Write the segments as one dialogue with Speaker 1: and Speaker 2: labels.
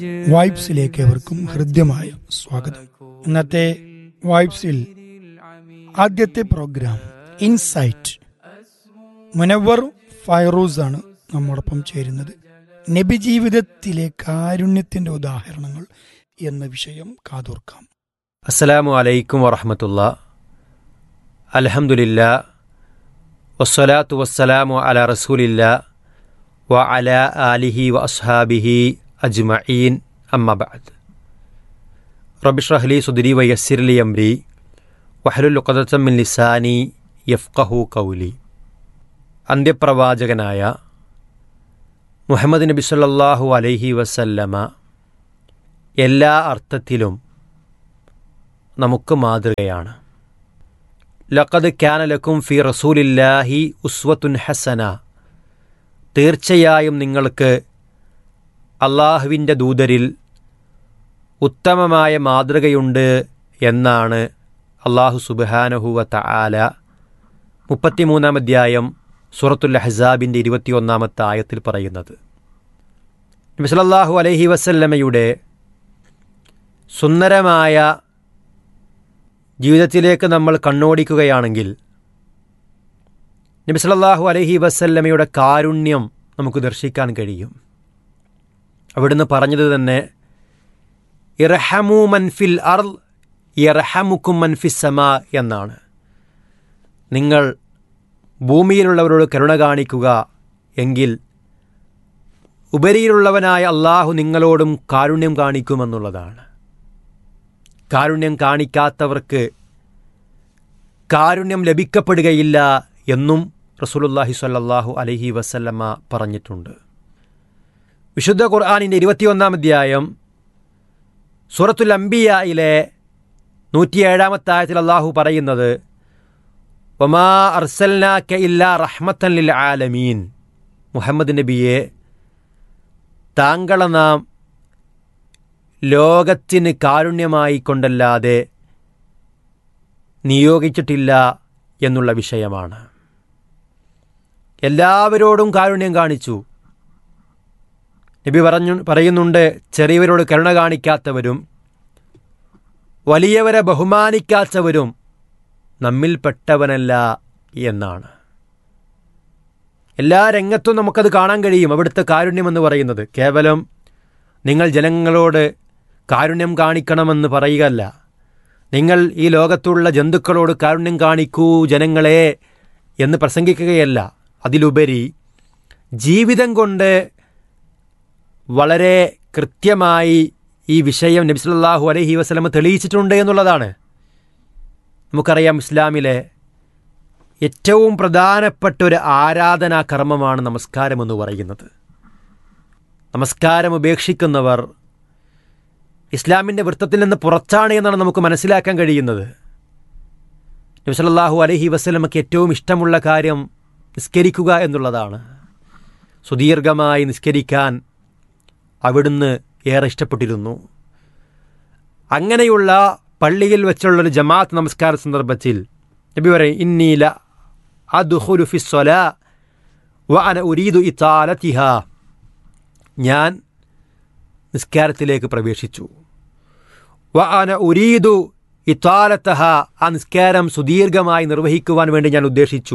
Speaker 1: വൈബ്സിലേക്ക് എവർക്കും ഹൃദ്യമായ സ്വാഗതം ഇന്നത്തെ വൈബ്സിൽ ആദ്യത്തെ പ്രോഗ്രാം ഇൻസൈറ്റ് മുനവർ ഫൈറൂസ് ആണ് നമ്മോടൊപ്പം ചേരുന്നത് നബി ജീവിതത്തിലെ കാരുണ്യത്തിന്റെ ഉദാഹരണങ്ങൾ എന്ന വിഷയം കാതോർക്കാം
Speaker 2: അസ്സലാമു അലൈക്കും വറഹമത്തുള്ള അൽഹംദുലില്ല വസ്സലാത്തു വസ്സലാമു അല റസൂലില്ല വ അല ആലിഹി വ അസ്ഹാബിഹി അജ്മഈൻ അമ്മബാദ് റബിഷ്റഹ്ലി സുദരി വയസ്സിർലി അംരി വഹലുൽ മിൻ ലിസാനി യഫ്കഹു കൗലി അന്ത്യപ്രവാചകനായ മുഹമ്മദ് നബി സല്ലല്ലാഹു അലൈഹി വസല്ലമ എല്ലാ അർത്ഥത്തിലും നമുക്ക് മാതൃകയാണ് ലഖദ് ക്യാനലക്കും ഫി റസൂലില്ലാഹി ഉസ്വത്തുൻ ഹസന തീർച്ചയായും നിങ്ങൾക്ക് അള്ളാഹുവിൻ്റെ ദൂതരിൽ ഉത്തമമായ മാതൃകയുണ്ട് എന്നാണ് അള്ളാഹു സുബാനഹുവ തആല മുപ്പത്തിമൂന്നാം അധ്യായം സൂറത്തുൽ അഹ്സാബിൻ്റെ ഇരുപത്തിയൊന്നാമത്തെ ആയത്തിൽ പറയുന്നത് നബി സല്ലല്ലാഹു അലൈഹി വസല്ലമയുടെ സുന്ദരമായ ജീവിതത്തിലേക്ക് നമ്മൾ കണ്ണോടിക്കുകയാണെങ്കിൽ നബി സല്ലല്ലാഹു അലൈഹി വസല്ലമയുടെ കാരുണ്യം നമുക്ക് ദർശിക്കാൻ കഴിയും അവിടുന്ന് പറഞ്ഞത് തന്നെ ഇറഹമു മൻഫിൽ അർ ഇറഹമുക്കും മൻഫിസ് സമ എന്നാണ് നിങ്ങൾ ഭൂമിയിലുള്ളവരോട് കരുണ കാണിക്കുക എങ്കിൽ ഉപരിയിലുള്ളവനായ അള്ളാഹു നിങ്ങളോടും കാരുണ്യം കാണിക്കുമെന്നുള്ളതാണ് കാരുണ്യം കാണിക്കാത്തവർക്ക് കാരുണ്യം ലഭിക്കപ്പെടുകയില്ല എന്നും റസൂലുല്ലാഹി സ്വല്ലല്ലാഹു അലൈഹി വസല്ലമ്മ പറഞ്ഞിട്ടുണ്ട് വിശുദ്ധ ഖുർആാനിൻ്റെ ഇരുപത്തിയൊന്നാം അധ്യായം സൂറത്തുൽ അംബിയയിലെ നൂറ്റിയേഴാമത്തെ ആയത്തിൽ അള്ളാഹു പറയുന്നത് ഒമാ അർസൽനാക്ക ഇല്ല റഹ്മത്തൻ ലിൽ ആലമീൻ മുഹമ്മദ് നബിയെ താങ്കളെ നാം ലോകത്തിന് കാരുണ്യമായി കൊണ്ടല്ലാതെ നിയോഗിച്ചിട്ടില്ല എന്നുള്ള വിഷയമാണ് എല്ലാവരോടും കാരുണ്യം കാണിച്ചു നബി പറഞ്ഞു പറയുന്നുണ്ട് ചെറിയവരോട് കരുണ കാണിക്കാത്തവരും വലിയവരെ ബഹുമാനിക്കാത്തവരും നമ്മിൽപ്പെട്ടവനല്ല എന്നാണ് എല്ലാ രംഗത്തും നമുക്കത് കാണാൻ കഴിയും അവിടുത്തെ കാരുണ്യമെന്ന് പറയുന്നത് കേവലം നിങ്ങൾ ജനങ്ങളോട് കാരുണ്യം കാണിക്കണമെന്ന് പറയുകയല്ല നിങ്ങൾ ഈ ലോകത്തുള്ള ജന്തുക്കളോട് കാരുണ്യം കാണിക്കൂ ജനങ്ങളെ എന്ന് പ്രസംഗിക്കുകയല്ല അതിലുപരി ജീവിതം കൊണ്ട് വളരെ കൃത്യമായി ഈ വിഷയം നബിസ്വല്ലാഹു അലഹി വസ്ലമ തെളിയിച്ചിട്ടുണ്ട് എന്നുള്ളതാണ് നമുക്കറിയാം ഇസ്ലാമിലെ ഏറ്റവും പ്രധാനപ്പെട്ട ഒരു ആരാധനാ കർമ്മമാണ് നമസ്കാരം എന്ന് പറയുന്നത് നമസ്കാരം ഉപേക്ഷിക്കുന്നവർ ഇസ്ലാമിൻ്റെ വൃത്തത്തിൽ നിന്ന് പുറത്താണ് എന്നാണ് നമുക്ക് മനസ്സിലാക്കാൻ കഴിയുന്നത് നബ്സല്ലാഹു അലഹി വസ്ലമക്ക് ഏറ്റവും ഇഷ്ടമുള്ള കാര്യം നിസ്കരിക്കുക എന്നുള്ളതാണ് സുദീർഘമായി നിസ്കരിക്കാൻ അവിടുന്ന് ഏറെ ഇഷ്ടപ്പെട്ടിരുന്നു അങ്ങനെയുള്ള പള്ളിയിൽ വെച്ചുള്ളൊരു ജമാഅത്ത് നമസ്കാര സന്ദർഭത്തിൽ നബി പറയും ഇന്നീല അദ്ഖുലു ഫി സ്വലാ വ അന ഉരീദു ഇതാലതിഹ ഞാൻ നിസ്കാരത്തിലേക്ക് പ്രവേശിച്ചു വ അന ഉരീദു ഇത്താലത്തഹ ആ നിസ്കാരം സുദീർഘമായി നിർവഹിക്കുവാൻ വേണ്ടി ഞാൻ ഉദ്ദേശിച്ചു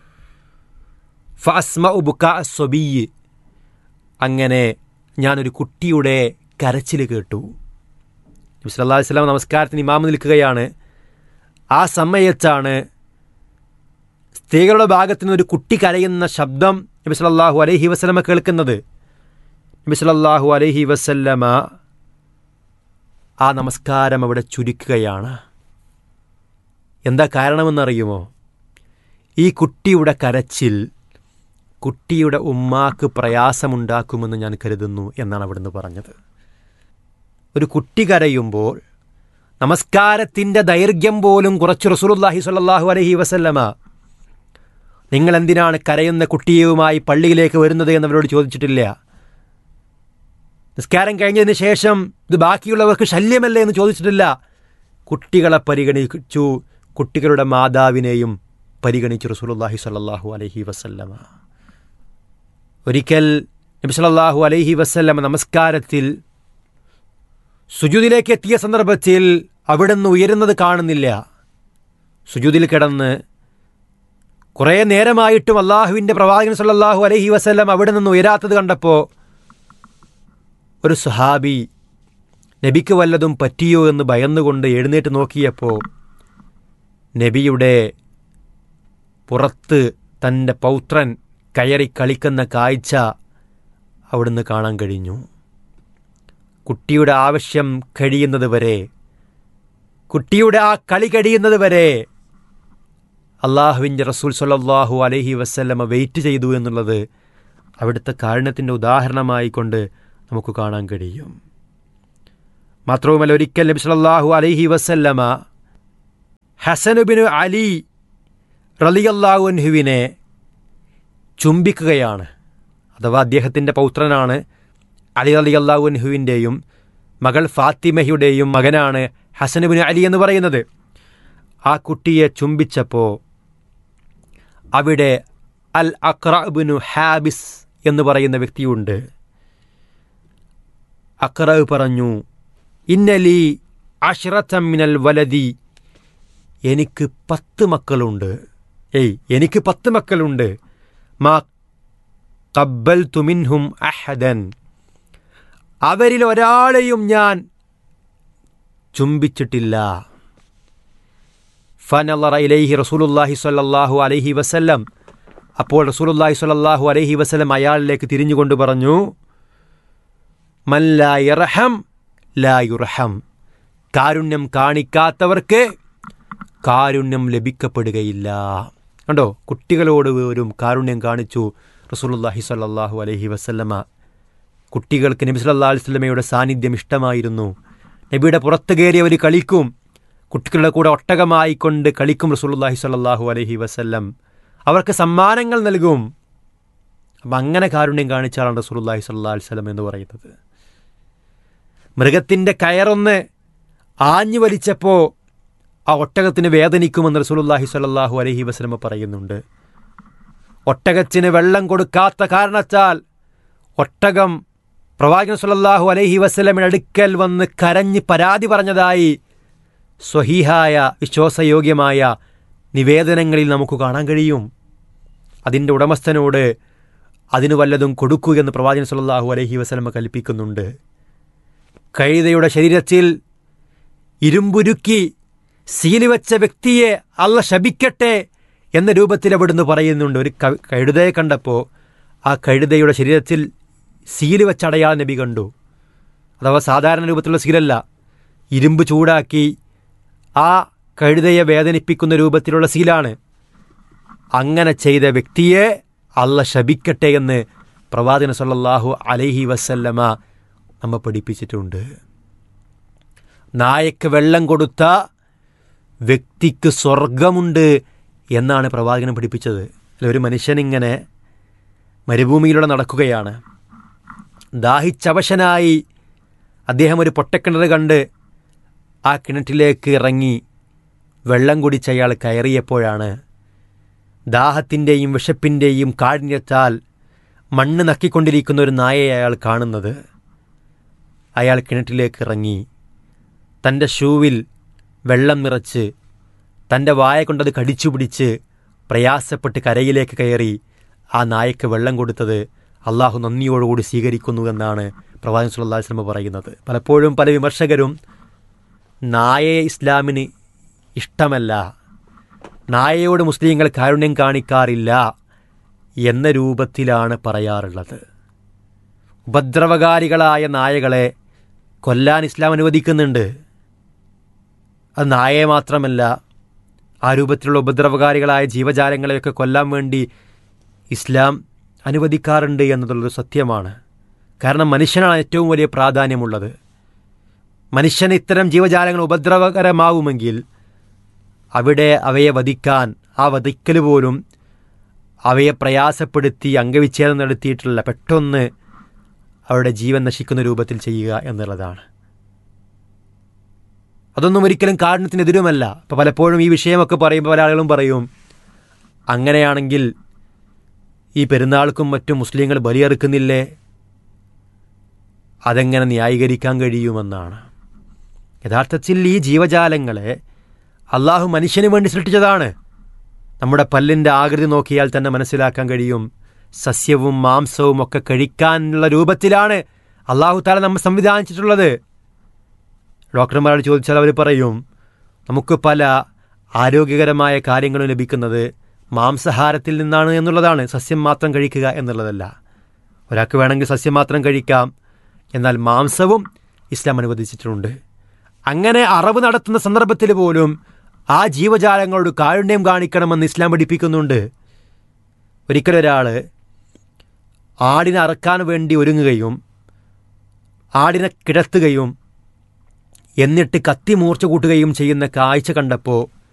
Speaker 2: ഫസ്മ ഉബുക്ക സ്വബീയ് അങ്ങനെ ഞാനൊരു കുട്ടിയുടെ കരച്ചിൽ കേട്ടു നബി സല്ലല്ലാഹു അലൈഹി വസല്ലം നമസ്കാരത്തിന് ഇമാമ് നിൽക്കുകയാണ് ആ സമയത്താണ് സ്ത്രീകളുടെ ഭാഗത്തു നിന്ന് ഒരു കുട്ടി കരയുന്ന ശബ്ദം നബി സല്ലല്ലാഹു അലൈഹി വസല്ലമ കേൾക്കുന്നത് നബി സല്ലല്ലാഹു അലൈഹി വസല്ലമ ആ നമസ്കാരം അവിടെ ചുരുക്കുകയാണ് എന്താ കാരണമെന്നറിയുമോ ഈ കുട്ടിയുടെ കരച്ചിൽ കുട്ടിയുടെ ഉമ്മാക്ക് പ്രയാസമുണ്ടാക്കുമെന്ന് ഞാൻ കരുതുന്നു എന്നാണ് അവിടുന്ന് പറഞ്ഞത് ഒരു കുട്ടി കരയുമ്പോൾ നമസ്കാരത്തിൻ്റെ ദൈർഘ്യം പോലും കുറച്ച് റസൂലുല്ലാഹി സ്വല്ലല്ലാഹു അലൈഹി വസല്ലമ നിങ്ങൾ എന്തിനാണ് കരയുന്ന കുട്ടിയുമായി പള്ളിയിലേക്ക് വരുന്നത് എന്നവരോട് ചോദിച്ചിട്ടില്ല നിസ്കാരം കഴിഞ്ഞതിന് ശേഷം ഇത് ബാക്കിയുള്ളവർക്ക് ശല്യമല്ലേ എന്ന് ചോദിച്ചിട്ടില്ല കുട്ടികളെ പരിഗണിച്ചു കുട്ടികളുടെ മാതാവിനെയും പരിഗണിച്ചു റസൂലുല്ലാഹി സ്വല്ലല്ലാഹു അലൈഹി വസല്ലമ ഒരിക്കൽ നബി സല്ലല്ലാഹു അലൈഹി വസല്ലമ നമസ്കാരത്തിൽ സുജുദിലേക്ക് എത്തിയ സന്ദർഭത്തിൽ അവിടുന്ന് ഉയരുന്നത് കാണുന്നില്ല സുജുദിൽ കിടന്ന് കുറേ നേരമായിട്ടും അള്ളാഹുവിൻ്റെ പ്രവാചകൻ സല്ലല്ലാഹു അലൈഹി വസല്ലം അവിടെ നിന്ന് ഉയരാത്തത് കണ്ടപ്പോൾ ഒരു സുഹാബി നബിക്ക് വല്ലതും പറ്റിയോ എന്ന് ഭയന്നുകൊണ്ട് എഴുന്നേറ്റ് നോക്കിയപ്പോൾ നബിയുടെ പുറത്ത് തൻ്റെ പൗത്രൻ കയറി കളിക്കുന്ന കാഴ്ച അവിടുന്ന് കാണാൻ കഴിഞ്ഞു കുട്ടിയുടെ ആവശ്യം കഴിയുന്നത് വരെ കുട്ടിയുടെ ആ കളി കഴിയുന്നത് വരെ അള്ളാഹുവിൻ്റെ റസൂൽ സല്ലല്ലാഹു അലൈഹി വസ്ല്ലമ വെയിറ്റ് ചെയ്തു എന്നുള്ളത് അവിടുത്തെ കാരണത്തിൻ്റെ ഉദാഹരണമായി കൊണ്ട് നമുക്ക് കാണാൻ കഴിയും മാത്രവുമല്ല ഒരിക്കൽ നബി സല്ലല്ലാഹു അലൈഹി വസല്ലമ ഹസനുബിന് അലി റലിയല്ലാഹു അൻഹുവിനെ ചുംബിക്കുകയാണ് അഥവാ അദ്ദേഹത്തിൻ്റെ പൗത്രനാണ് അലി അലി അള്ളാഹു അൻഹുവിൻ്റെയും മകൾ ഫാത്തിമഹയുടെയും മകനാണ് ഹസനുബിന് അലി എന്ന് പറയുന്നത് ആ കുട്ടിയെ ചുംബിച്ചപ്പോൾ അവിടെ അൽ അക്രബിനു ഹാബിസ് എന്ന് പറയുന്ന വ്യക്തിയുണ്ട് അക്രബ് പറഞ്ഞു ഇന്നലി അഷ്റത്തമ്മിനൽ വലതി എനിക്ക് പത്ത് മക്കളുണ്ട് ഏയ് എനിക്ക് പത്ത് മക്കളുണ്ട് മാ കബ്ബൽ തുമിൻഹും അഹദൻ അവരിൽ ഒരാളെയും ഞാൻ ചുംബിച്ചിട്ടില്ല ഫനല്ലറ ഇലൈഹി റസൂലുല്ലാഹി സ്വല്ലല്ലാഹു അലൈഹി വസല്ലം അപ്പോൾ റസൂലുല്ലാഹി സ്വല്ലല്ലാഹു അലൈഹി വസല്ലം അയാളിലേക്ക് തിരിഞ്ഞുകൊണ്ട് പറഞ്ഞു മൻ ലാ യർഹം ലാ യുർഹം കാരുണ്യം കാണിക്കാത്തവർക്ക് കാരുണ്യം ലഭിക്കപ്പെടുകയില്ല കണ്ടോ കുട്ടികളോട് ഒരു കാരുണ്യം കാണിച്ചു റസൂലുല്ലാഹി സ്വല്ലല്ലാഹു അലൈഹി വസല്ലമ കുട്ടികൾക്ക് നബി സല്ലല്ലാഹു അലൈഹി വസല്ലമയുടെ സാന്നിധ്യം ഇഷ്ടമായിരുന്നു നബിയുടെ പുറത്ത് കയറി അവർ കളിക്കും കുട്ടികളുടെ കൂടെ ഒട്ടകമായിക്കൊണ്ട് കളിക്കും റസൂലുല്ലാഹി സ്വല്ലല്ലാഹു അലൈഹി വസല്ലം അവർക്ക് സമ്മാനങ്ങൾ നൽകും അപ്പം അങ്ങനെ കാരുണ്യം കാണിച്ചാണ് റസൂലുല്ലാഹി സ്വല്ലല്ലാഹു അലൈഹി വസല്ലം എന്ന് പറയുന്നത് മൃഗത്തിൻ്റെ കയറൊന്ന് ആഞ്ഞു വലിച്ചപ്പോൾ ആ ഒട്ടകത്തിന് വേദനിക്കുമെന്ന് റസൂലുല്ലാഹി സ്വല്ലല്ലാഹു അലൈഹി വസല്ലമ പറയുന്നുണ്ട് ഒട്ടകത്തിന് വെള്ളം കൊടുക്കാത്ത കാരണത്താൽ ഒട്ടകം പ്രവാചകൻ സല്ലല്ലാഹു അലൈഹി വസല്ലമിന് അടുക്കൽ വന്ന് കരഞ്ഞ് പരാതി പറഞ്ഞതായി സ്വഹീഹായ വിശ്വാസയോഗ്യമായ നിവേദനങ്ങളിൽ നമുക്ക് കാണാൻ കഴിയും അതിൻ്റെ ഉടമസ്ഥനോട് അതിന് വല്ലതും കൊടുക്കൂ എന്ന് പ്രവാചകൻ സല്ലല്ലാഹു അലൈഹി വസല്ലമ കൽപ്പിക്കുന്നുണ്ട് കഴുതയുടെ ശരീരത്തിൽ ഇരുമ്പുരുക്കി സീലി വെച്ച വ്യക്തിയെ അല്ല ശപിക്കട്ടെ എന്ന രൂപത്തിൽ അവിടുന്ന് പറയുന്നുണ്ട് ഒരു ക- കഴുതയെ കണ്ടപ്പോൾ ആ കഴുതയുടെ ശരീരത്തിൽ സീല് വെച്ച അടയാളം നബി കണ്ടു അഥവാ സാധാരണ രൂപത്തിലുള്ള സീലല്ല ഇരുമ്പ് ചൂടാക്കി ആ കഴുതയെ വേദനിപ്പിക്കുന്ന രൂപത്തിലുള്ള സീലാണ് അങ്ങനെ ചെയ്ത വ്യക്തിയെ അല്ല ശപിക്കട്ടെ എന്ന് പ്രവാചകൻ സല്ലല്ലാഹു അലൈഹി വസല്ലമ നമ്മെ പഠിപ്പിച്ചിട്ടുണ്ട് നായക്ക് വെള്ളം കൊടുത്ത വ്യക്തിക്ക് സ്വർഗമുണ്ട് എന്നാണ് പ്രവാചകൻ പഠിപ്പിച്ചത് അല്ല ഒരു മനുഷ്യനിങ്ങനെ മരുഭൂമിയിലൂടെ നടക്കുകയാണ് ദാഹിച്ചവശനായി അദ്ദേഹം ഒരു പൊട്ടക്കിണർ കണ്ട് ആ കിണറ്റിലേക്ക് ഇറങ്ങി വെള്ളം കുടിച്ച് അയാൾ കയറിയപ്പോഴാണ് ദാഹത്തിൻ്റെയും വിശപ്പിൻ്റെയും കാഠിന്യത്താൽ മണ്ണ് നക്കിക്കൊണ്ടിരിക്കുന്ന ഒരു നായയെ അയാൾ കാണുന്നത് അയാൾ കിണറ്റിലേക്ക് ഇറങ്ങി തൻ്റെ ഷൂവിൽ വെള്ളം നിറച്ച് തൻ്റെ വായ കൊണ്ടത് കടിച്ചു പിടിച്ച് പ്രയാസപ്പെട്ട് കരയിലേക്ക് കയറി ആ നായക്ക് വെള്ളം കൊടുത്തത് അള്ളാഹു നന്ദിയോടുകൂടി സ്വീകരിക്കുന്നു എന്നാണ് പ്രവാചകൻ സുല്ലാ വസ്ലമ പറയുന്നത് പലപ്പോഴും പല വിമർശകരും നായയെ ഇസ്ലാമിന് ഇഷ്ടമല്ല നായയോട് മുസ്ലിങ്ങൾ കാരുണ്യം കാണിക്കാറില്ല എന്ന രൂപത്തിലാണ് പറയാറുള്ളത് ഉപദ്രവകാരികളായ നായകളെ കൊല്ലാൻ ഇസ്ലാം അനുവദിക്കുന്നുണ്ട് അത് നായയെ മാത്രമല്ല ആ രൂപത്തിലുള്ള ഉപദ്രവകാരികളായ ജീവജാലങ്ങളെയൊക്കെ കൊല്ലാൻ വേണ്ടി ഇസ്ലാം അനുവദിക്കാറുണ്ട് എന്നതുള്ളത് സത്യമാണ് കാരണം മനുഷ്യനാണ് ഏറ്റവും വലിയ പ്രാധാന്യമുള്ളത് മനുഷ്യന് ഇത്തരം ജീവജാലങ്ങൾ ഉപദ്രവകരമാവുമെങ്കിൽ അവിടെ അവയെ വധിക്കാൻ ആ വധിക്കൽ പോലും അവയെ പ്രയാസപ്പെടുത്തി അംഗവിച്ഛേദം നടത്തിയിട്ടുള്ള പെട്ടെന്ന് അവരുടെ ജീവൻ നശിക്കുന്ന രൂപത്തിൽ ചെയ്യുക എന്നുള്ളതാണ് അതൊന്നും ഒരിക്കലും കാരണത്തിനെതിരുമല്ല ഇപ്പോൾ പലപ്പോഴും ഈ വിഷയമൊക്കെ പറയുമ്പോൾ പല ആളുകളും പറയും അങ്ങനെയാണെങ്കിൽ ഈ പെരുന്നാൾക്കും മറ്റും മുസ്ലിങ്ങൾ ബലിയെറുക്കുന്നില്ലേ അതെങ്ങനെ ന്യായീകരിക്കാൻ കഴിയുമെന്നാണ് യഥാർത്ഥത്തിൽ ഈ ജീവജാലങ്ങളെ അള്ളാഹു മനുഷ്യന് വേണ്ടി സൃഷ്ടിച്ചതാണ് നമ്മുടെ പല്ലിൻ്റെ ആകൃതി നോക്കിയാൽ തന്നെ മനസ്സിലാക്കാൻ കഴിയും സസ്യവും മാംസവും ഒക്കെ കഴിക്കാനുള്ള രൂപത്തിലാണ് അള്ളാഹു താല നമ്മൾ സംവിധാനിച്ചിട്ടുള്ളത് ഡോക്ടർമാരോട് ചോദിച്ചാൽ അവർ പറയും നമുക്ക് പല ആരോഗ്യകരമായ കാര്യങ്ങളും ലഭിക്കുന്നത് മാംസാഹാരത്തിൽ നിന്നാണ് എന്നുള്ളതാണ് സസ്യം മാത്രം കഴിക്കുക എന്നുള്ളതല്ല ഒരാൾക്ക് വേണമെങ്കിൽ സസ്യം മാത്രം കഴിക്കാം എന്നാൽ മാംസവും ഇസ്ലാം അനുവദിച്ചിട്ടുണ്ട് അങ്ങനെ അറവ് നടത്തുന്ന സന്ദർഭത്തിൽ പോലും ആ ജീവജാലങ്ങളോട് കാരുണ്യം കാണിക്കണമെന്ന് ഇസ്ലാം പഠിപ്പിക്കുന്നുണ്ട് ഒരിക്കലൊരാൾ ആടിനെ അറക്കാൻ വേണ്ടി ഒരുങ്ങുകയും ആടിനെ കിടത്തുകയും എന്നിട്ട് കത്തി മൂർച്ച കൂട്ടുകയും ചെയ്യുന്ന കാഴ്ച കണ്ടപ്പോൾ